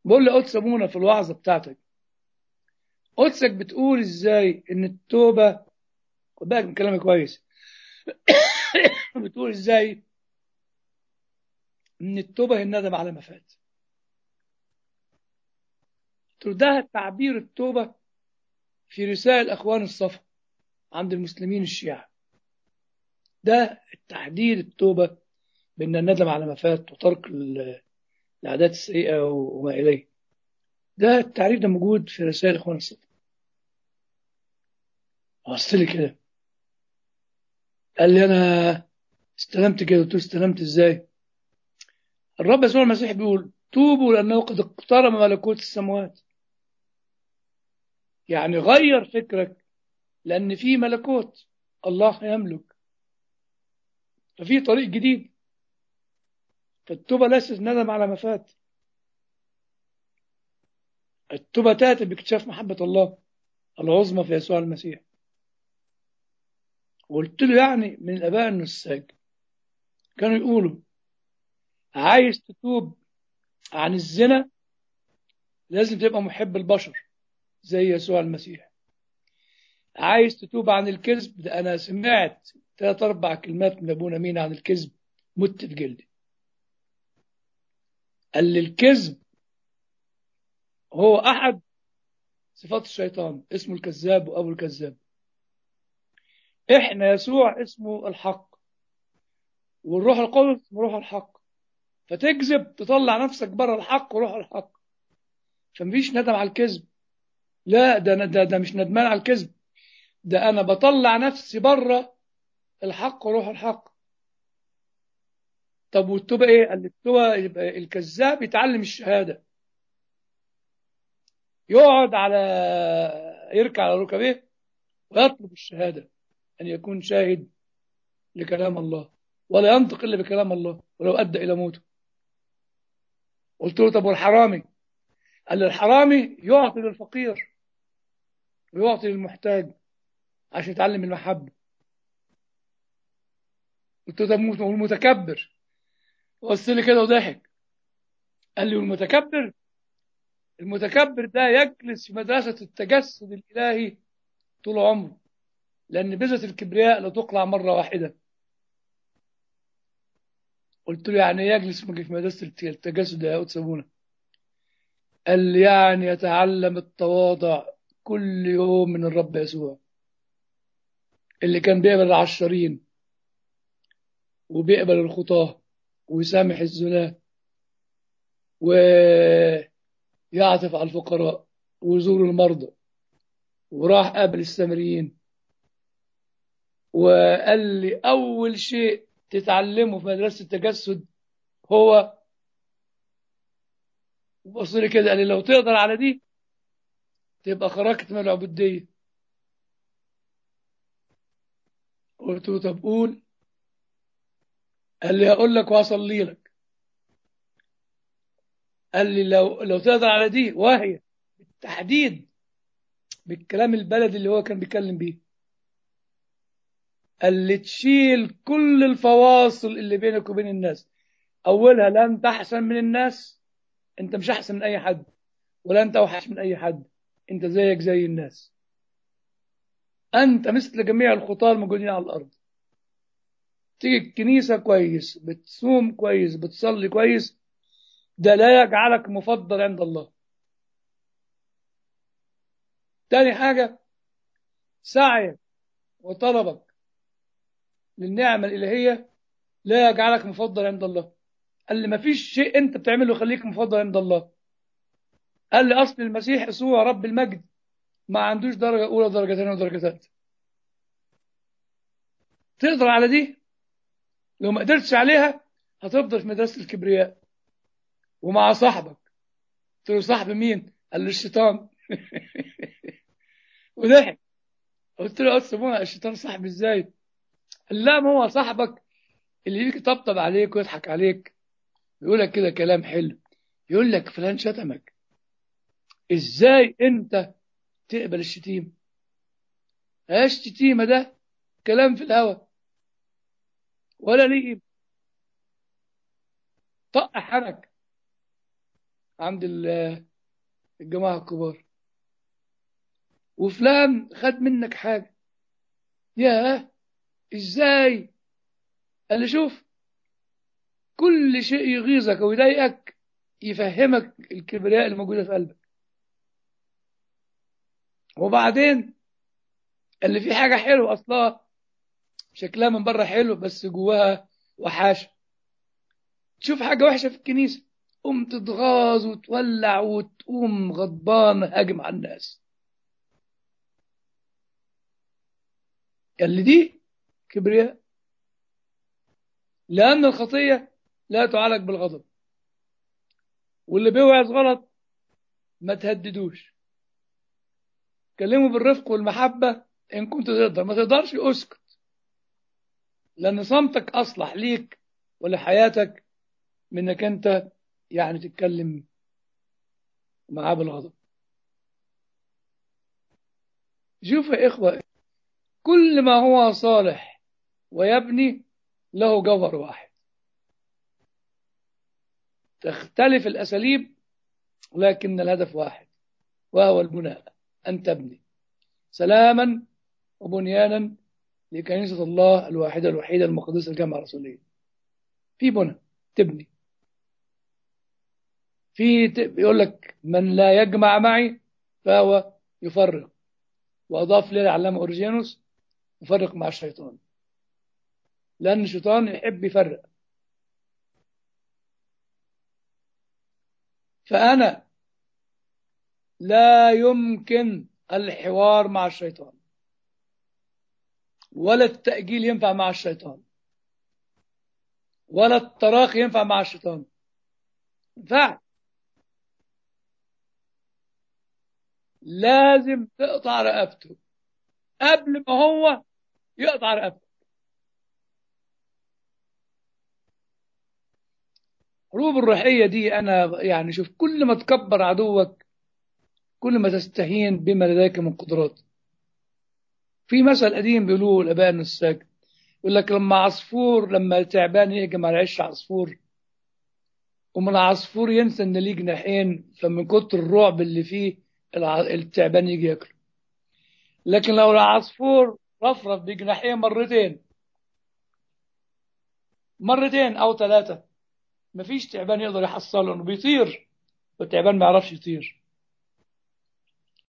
بقول لقدس ابونا في الوعظه بتاعتك قدسك بتقول ازاي ان التوبه خد بالك من كلامي كويس بتقول ازاي ان التوبه هي الندم على ما فات قلت له ده تعبير التوبه في رسائل اخوان الصفا عند المسلمين الشيعة ده التحديد التوبة بأن الندم على ما فات وترك ال- العادات السيئة وما إليه ده التعريف ده موجود في رسائل إخوان الصفا بص لي كده قال لي أنا استلمت كده قلت له استلمت إزاي الرب يسوع المسيح بيقول توبوا لأنه قد اقترب ملكوت السماوات يعني غير فكرك لأن في ملكوت الله يملك ففي طريق جديد فالتوبة ليست ندم على ما فات التوبة تأتي باكتشاف محبة الله العظمى في يسوع المسيح وقلت له يعني من الآباء النساج كانوا يقولوا عايز تتوب عن الزنا لازم تبقى محب البشر زي يسوع المسيح عايز تتوب عن الكذب ده أنا سمعت ثلاث أربع كلمات من أبونا مين عن الكذب مت في جلدي قال لي الكذب هو أحد صفات الشيطان اسمه الكذاب وأبو الكذاب إحنا يسوع اسمه الحق والروح القدس اسمه روح الحق فتكذب تطلع نفسك بره الحق وروح الحق فمفيش ندم على الكذب لا ده ده ده مش ندمان على الكذب ده انا بطلع نفسي بره الحق وروح الحق طب والتوبه ايه قال لي التوبه يبقى الكذاب يتعلم الشهاده يقعد على يركع على ركبيه ويطلب الشهاده ان يكون شاهد لكلام الله ولا ينطق الا بكلام الله ولو ادى الى موته قلت له طب والحرامي قال لي الحرامي يعطي للفقير ويعطي للمحتاج عشان يتعلم المحبة قلت له طب والمتكبر بص لي كده وضحك قال لي والمتكبر المتكبر ده يجلس في مدرسة التجسد الإلهي طول عمره لأن بذرة الكبرياء لا تقلع مرة واحدة قلت له يعني يجلس في مدرسة التجسد يا قدس أبونا قال لي يعني يتعلم التواضع كل يوم من الرب يسوع اللي كان بيقبل العشرين وبيقبل الخطاة ويسامح الزناة ويعطف على الفقراء ويزور المرضى وراح قابل السامريين وقال لي أول شيء تتعلمه في مدرسة التجسد هو بص لي كده قال لي لو تقدر على دي تبقى خرجت من العبودية قلت له طب قول قال لي هقول لك وهصلي لك قال لي لو لو تقدر على دي وهي بالتحديد بالكلام البلدي اللي هو كان بيتكلم بيه قال لي تشيل كل الفواصل اللي بينك وبين الناس اولها لا انت احسن من الناس انت مش احسن من اي حد ولا انت اوحش من اي حد انت زيك زي الناس انت مثل جميع الخطاة الموجودين على الارض تيجي الكنيسة كويس بتصوم كويس بتصلي كويس ده لا يجعلك مفضل عند الله تاني حاجة سعيك وطلبك للنعمة الإلهية لا يجعلك مفضل عند الله قال لي مفيش شيء انت بتعمله يخليك مفضل عند الله قال لي اصل المسيح يسوع رب المجد ما عندوش درجة أولى ودرجة ثانية ودرجة ثالثة تقدر على دي لو ما قدرتش عليها هتفضل في مدرسة الكبرياء ومع صاحبك قلت له صاحب مين؟ قال لي الشيطان وضحك قلت له يا الشيطان صاحبي ازاي؟ قال لا ما هو صاحبك اللي يجي يطبطب عليك ويضحك عليك يقول لك كده كلام حلو يقول لك فلان شتمك ازاي انت تقبل الشتيمة ايش الشتيمة ده كلام في الهوا ولا ليه طق حنك عند ال- الجماعة الكبار وفلان خد منك حاجة ياه ازاي قال لي شوف كل شيء يغيظك ويضايقك يفهمك الكبرياء اللي موجودة في قلبك وبعدين اللي في حاجة حلوة أصلها شكلها من بره حلو بس جواها وحاشة تشوف حاجة وحشة في الكنيسة قوم تتغاظ وتولع وتقوم غضبان هاجم على الناس اللي دي كبرياء لأن الخطية لا تعالج بالغضب واللي بيوعظ غلط ما تهددوش كلمه بالرفق والمحبة إن كنت تقدر ما تقدرش اسكت لأن صمتك أصلح ليك ولحياتك من إنك أنت يعني تتكلم معاه بالغضب شوف يا إخوة كل ما هو صالح ويبني له جوهر واحد تختلف الأساليب لكن الهدف واحد وهو البناء أن تبني سلاما وبنيانا لكنيسة الله الواحدة الوحيدة المقدسة الجامعة الرسولية في بنى تبني في ت- بيقول لك من لا يجمع معي فهو يفرق وأضاف لي العلامة أورجينوس يفرق مع الشيطان لأن الشيطان يحب يفرق فأنا لا يمكن الحوار مع الشيطان ولا التأجيل ينفع مع الشيطان ولا التراخي ينفع مع الشيطان ينفع لازم تقطع رقبته قبل ما هو يقطع رقبته حروب الروحية دي أنا يعني شوف كل ما تكبر عدوك كل ما تستهين بما لديك من قدرات في مثل قديم بيقولوه الآباء النساك يقول لك لما عصفور لما تعبان يهجم على عش عصفور ومن العصفور ينسى ان ليه جناحين فمن كتر الرعب اللي فيه الع- التعبان يجي ياكله لكن لو العصفور رفرف بجناحين مرتين مرتين او ثلاثة مفيش تعبان يقدر يحصله انه بيطير والتعبان ما يعرفش يطير